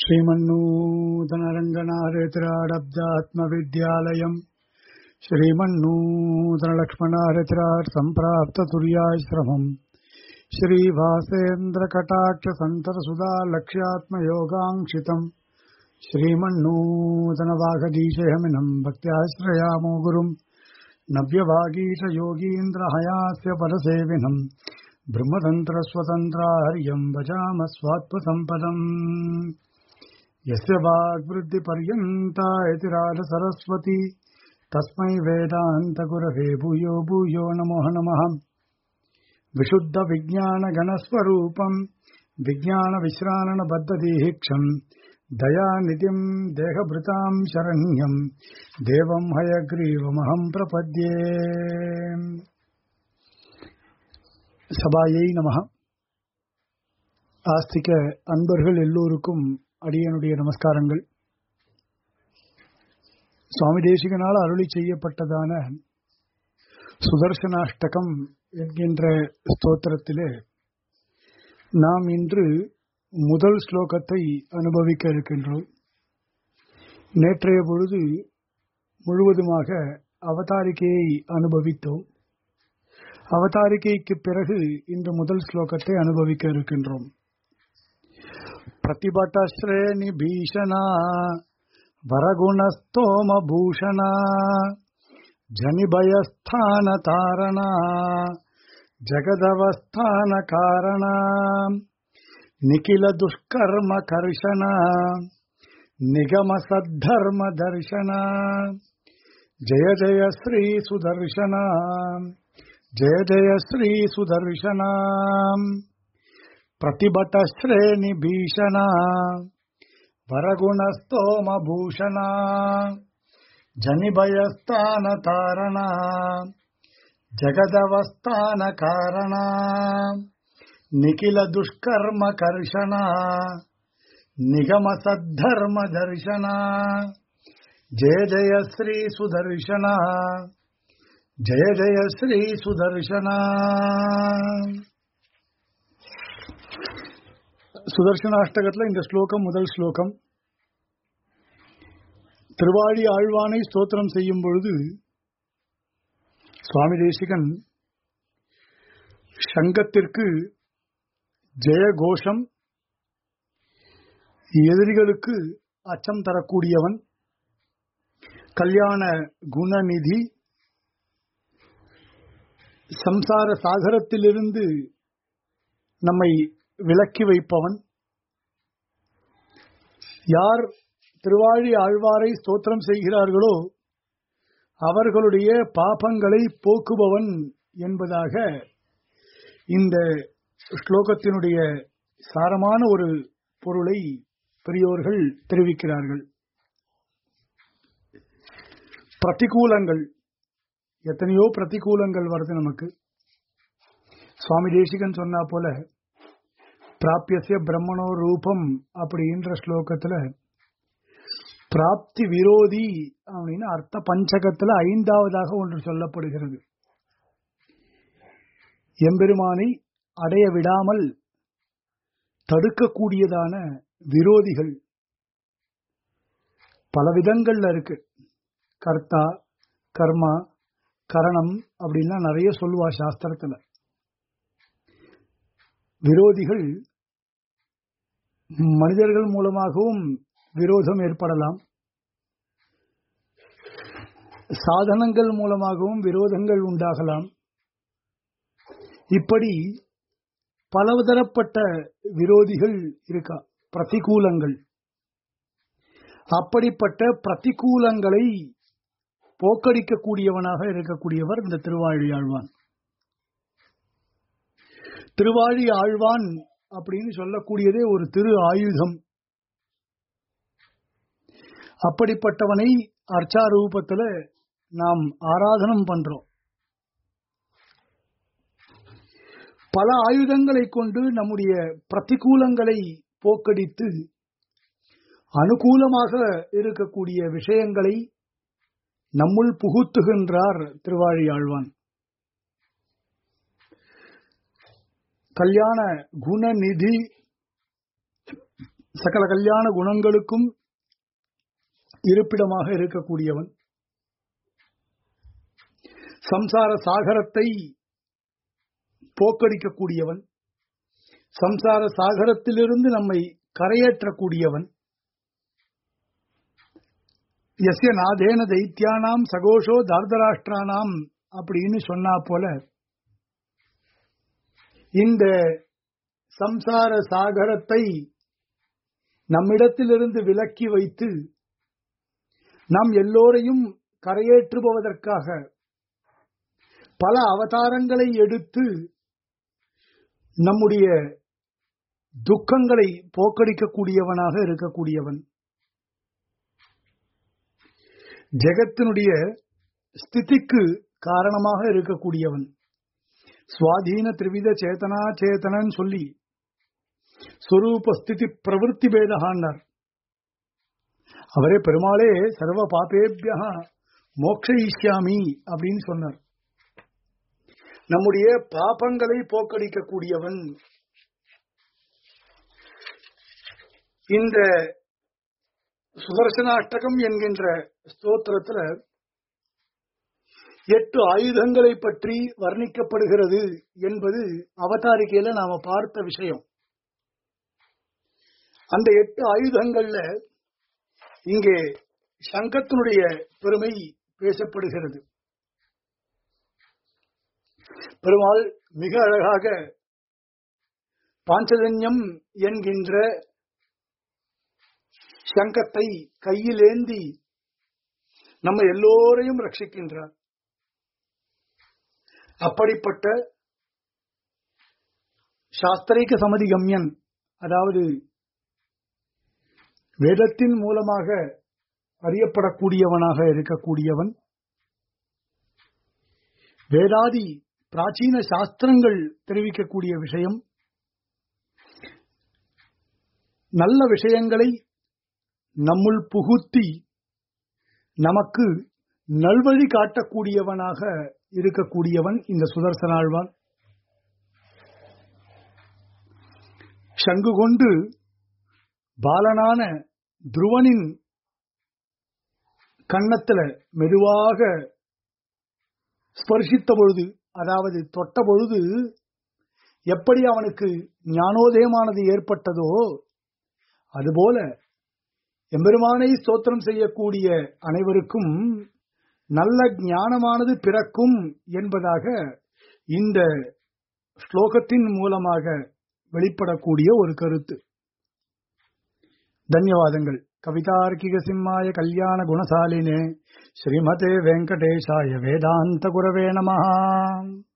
श्रीमन्नूतनरङ्गनारेतिराडब्दात्मविद्यालयम् श्रीमन्नूतनलक्ष्मणारेतिराट् सम्प्राप्ततुर्याश्रमम् श्रीभासेन्द्रकटाक्षसन्ततसुधा लक्ष्यात्मयोगाङ्क्षितम् श्रीमन्नूतनवाघदीशयमिनम् भक्त्याश्रयामो गुरुम् नव्यभागीशयोगीन्द्रहयास्य परसेविनम् ब्रह्मतन्त्रस्वतन्त्राहर्यम् भजाम स्वात्मसम्पदम् यस्य वाग्वृद्धिपर्यन्ता इति राजसरस्वती तस्मै वेदान्तगुरवे भूयो भूयो नमो नमः विशुद्धविज्ञानगणस्वरूपम् विज्ञानविश्राणबद्धदीहीक्षम् दयानिधिम् देहभृताम् शरण्यम् देवम् हयग्रीवमहम् प्रपद्ये சபாயை நமக ஆஸ்திக அன்பர்கள் எல்லோருக்கும் அடியனுடைய நமஸ்காரங்கள் சுவாமி தேசிகனால் அருளி செய்யப்பட்டதான சுதர்சனாஷ்டகம் என்கின்ற ஸ்தோத்திரத்திலே நாம் இன்று முதல் ஸ்லோகத்தை அனுபவிக்க இருக்கின்றோம் நேற்றைய பொழுது முழுவதுமாக அவதாரிகையை அனுபவித்தோம் அவதாரிகைக்கு பிறகு இன்று முதல் ஸ்லோகத்தை அனுபவிக்க இருக்கின்றோம் பிரதிபட்டஸ்ரேணி பீஷணா வரகுணஸ்தோம பூஷணா ஜனிபயஸ்தான தாரணா ஜகதவஸ்தான காரணா நிகில துஷ்கர்ம கர்ஷணா நிகம சத்தர்ம தர்ஷனா ஜய ஜய ஸ்ரீ சுதர்ஷனா जय जय श्री सुदर्शना प्रतिभटश्रेणि भीषणा वरगुणस्तोम भूषणा जनिभयस्तान तारणा जगदवस्थान कारणा निखिल दुष्कर्म कर्षणा निगम सद्धर्म दर्शना जय जय श्री सुदर्शना ஜெய ஜெய ஸ்ரீ சுதர்சனா சுதர்சனாஷ்டகத்துல இந்த ஸ்லோகம் முதல் ஸ்லோகம் திருவாழி ஆழ்வானை ஸ்தோத்திரம் செய்யும் பொழுது சுவாமி தேசிகன் சங்கத்திற்கு ஜெய கோஷம் எதிரிகளுக்கு அச்சம் தரக்கூடியவன் கல்யாண குணநிதி சம்சார சாகரத்திலிருந்து நம்மை விலக்கி வைப்பவன் யார் திருவாழி ஆழ்வாரை ஸ்தோத்திரம் செய்கிறார்களோ அவர்களுடைய பாபங்களை போக்குபவன் என்பதாக இந்த ஸ்லோகத்தினுடைய சாரமான ஒரு பொருளை பெரியோர்கள் தெரிவிக்கிறார்கள் பிரதிகூலங்கள் எத்தனையோ பிரதிகூலங்கள் வருது நமக்கு சுவாமி தேசிகன் சொன்னா போல பிராபியசிய பிரம்மணோ ரூபம் அப்படின்ற ஸ்லோகத்துல பிராப்தி விரோதி அப்படின்னு அர்த்த பஞ்சகத்துல ஐந்தாவதாக ஒன்று சொல்லப்படுகிறது எம்பெருமானை அடைய விடாமல் தடுக்கக்கூடியதான விரோதிகள் பல விதங்கள்ல இருக்கு கர்த்தா கர்மா கரணம் அப்படின்லாம் நிறைய சொல்லுவா சாஸ்திரத்துல விரோதிகள் மனிதர்கள் மூலமாகவும் விரோதம் ஏற்படலாம் சாதனங்கள் மூலமாகவும் விரோதங்கள் உண்டாகலாம் இப்படி பலதரப்பட்ட விரோதிகள் இருக்கா பிரதிகூலங்கள் அப்படிப்பட்ட பிரதிகூலங்களை போக்கடிக்கக்கூடியவனாக இருக்கக்கூடியவர் இந்த திருவாழி ஆழ்வான் திருவாழி ஆழ்வான் அப்படின்னு சொல்லக்கூடியதே ஒரு திரு ஆயுதம் அப்படிப்பட்டவனை அர்ச்சாரூபத்துல நாம் ஆராதனம் பண்றோம் பல ஆயுதங்களை கொண்டு நம்முடைய பிரதிகூலங்களை போக்கடித்து அனுகூலமாக இருக்கக்கூடிய விஷயங்களை நம்முள் புகுத்துகின்றார் திருவாழியாழ்வான் கல்யாண குணநிதி சகல கல்யாண குணங்களுக்கும் இருப்பிடமாக இருக்கக்கூடியவன் சம்சார சாகரத்தை போக்கடிக்கக்கூடியவன் சம்சார சாகரத்திலிருந்து நம்மை கரையேற்றக்கூடியவன் எஸ்ய நாதேன தைத்தியானாம் சகோஷோ தார்தராஷ்டிரானாம் அப்படின்னு சொன்னா போல இந்த சம்சார சாகரத்தை நம்மிடத்திலிருந்து விலக்கி வைத்து நாம் எல்லோரையும் கரையேற்றுபவதற்காக பல அவதாரங்களை எடுத்து நம்முடைய துக்கங்களை போக்கடிக்கக்கூடியவனாக இருக்கக்கூடியவன் ஜெகத்தினுடைய ஸ்திதிக்கு காரணமாக இருக்கக்கூடியவன் சுவாதீன திரிவித சேதனா சேதனன் சொல்லி ஸ்வரூப ஸ்திதி பிரவருத்தி பேதகான்னார் அவரே பெருமாளே சர்வ பாபேபியா மோக்ஷயிஷ்யாமி அப்படின்னு சொன்னார் நம்முடைய பாபங்களை போக்கடிக்கக்கூடியவன் இந்த சுதர்சனாஷ்டகம் என்கின்ற ஸ்தோத்திரத்துல எட்டு ஆயுதங்களை பற்றி வர்ணிக்கப்படுகிறது என்பது அவதாரிக்கையில நாம பார்த்த விஷயம் அந்த எட்டு ஆயுதங்கள்ல இங்கே சங்கத்தினுடைய பெருமை பேசப்படுகிறது பெருமாள் மிக அழகாக பாஞ்சஜன்யம் என்கின்ற சங்கத்தை கையிலேந்தி நம்ம எல்லோரையும் ரட்சிக்கின்றார் அப்படிப்பட்ட சாஸ்திரிக சமதி கம்யன் அதாவது வேதத்தின் மூலமாக அறியப்படக்கூடியவனாக இருக்கக்கூடியவன் வேதாதி பிராச்சீன சாஸ்திரங்கள் தெரிவிக்கக்கூடிய விஷயம் நல்ல விஷயங்களை நம்முள் புகுத்தி நமக்கு நல்வழி காட்டக்கூடியவனாக இருக்கக்கூடியவன் இந்த சுதர்சனாழ்வான் சங்கு கொண்டு பாலனான துருவனின் கன்னத்துல மெதுவாக ஸ்பர்சித்த பொழுது அதாவது தொட்ட பொழுது எப்படி அவனுக்கு ஞானோதயமானது ஏற்பட்டதோ அதுபோல எம்பெருமானை ஸ்தோத்திரம் செய்யக்கூடிய அனைவருக்கும் நல்ல ஞானமானது பிறக்கும் என்பதாக இந்த ஸ்லோகத்தின் மூலமாக வெளிப்படக்கூடிய ஒரு கருத்து தன்யவாதங்கள் கவிதார்க்கிக சிம்மாய கல்யாண குணசாலினே ஸ்ரீமதே வெங்கடேஷாய வேதாந்த குரவே நமஹா